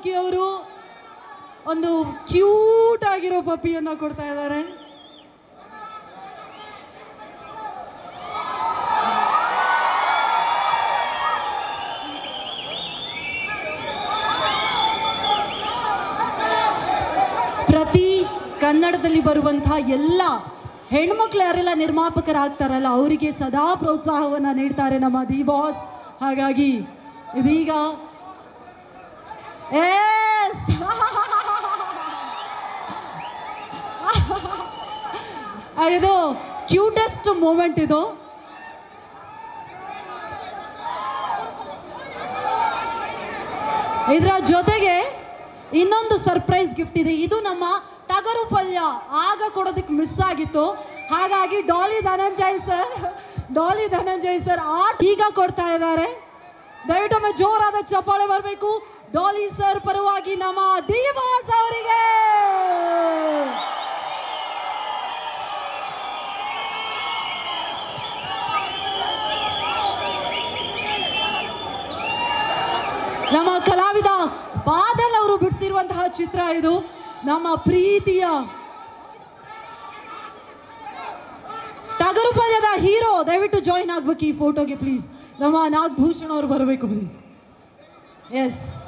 ನಾಗ್ಬುಕ್ಕಿ ಅವರು ಒಂದು ಕ್ಯೂಟ್ ಆಗಿರೋ ಪಪ್ಪಿಯನ್ನ ಕೊಡ್ತಾ ಇದ್ದಾರೆ ಪ್ರತಿ ಕನ್ನಡದಲ್ಲಿ ಬರುವಂತಹ ಎಲ್ಲ ಹೆಣ್ಮಕ್ಳು ಯಾರೆಲ್ಲ ನಿರ್ಮಾಪಕರಾಗ್ತಾರಲ್ಲ ಅವರಿಗೆ ಸದಾ ಪ್ರೋತ್ಸಾಹವನ್ನ ನೀಡ್ತಾರೆ ನಮ್ಮ ದಿ ಬಾಸ್ ಹಾಗಾಗಿ ಇದೀಗ ಎಸ್ ಇದು ಕ್ಯೂಟೆಸ್ಟ್ ಮೂಮೆಂಟ್ ಇದು ಇದರ ಜೊತೆಗೆ ಇನ್ನೊಂದು ಸರ್ಪ್ರೈಸ್ ಗಿಫ್ಟ್ ಇದೆ ಇದು ನಮ್ಮ ಟಗರು ಪಲ್ಯ ಆಗ ಕೊಡೋದಕ್ಕೆ ಮಿಸ್ ಆಗಿತ್ತು ಹಾಗಾಗಿ Daali Dhananjay sir Daali Dhananjay sir art ಈಗ ಕೊಡ್ತಾ ಇದ್ದಾರೆ ದಯವಿಟ್ಟು ಒಮ್ಮೆ ಜೋರಾದ ಚಪ್ಪಾಳೆ ಬರಬೇಕು ಡಾಲಿ ಸರ್ ಪರವಾಗಿ ನಮ್ಮ ಡಿ ಬಾಸ್ ಅವರಿಗೆ ನಮ್ಮ ಕಲಾವಿದ ಬಾದಲ್ ಅವರು ಬಿಡಿಸಿರುವಂತಹ ಚಿತ್ರ ಇದು ನಮ್ಮ ಪ್ರೀತಿಯ ಟಗರು ಪಲ್ಯದ ಹೀರೋ ದಯವಿಟ್ಟು ಜಾಯಿನ್ ಆಗ್ಬೇಕು ಈ ಫೋಟೋಗೆ ಪ್ಲೀಸ್ ನಮ್ಮ ನಾಗಭೂಷಣ್ ಅವರು ಬರಬೇಕು ಪ್ಲೀಸ್ ಎಸ್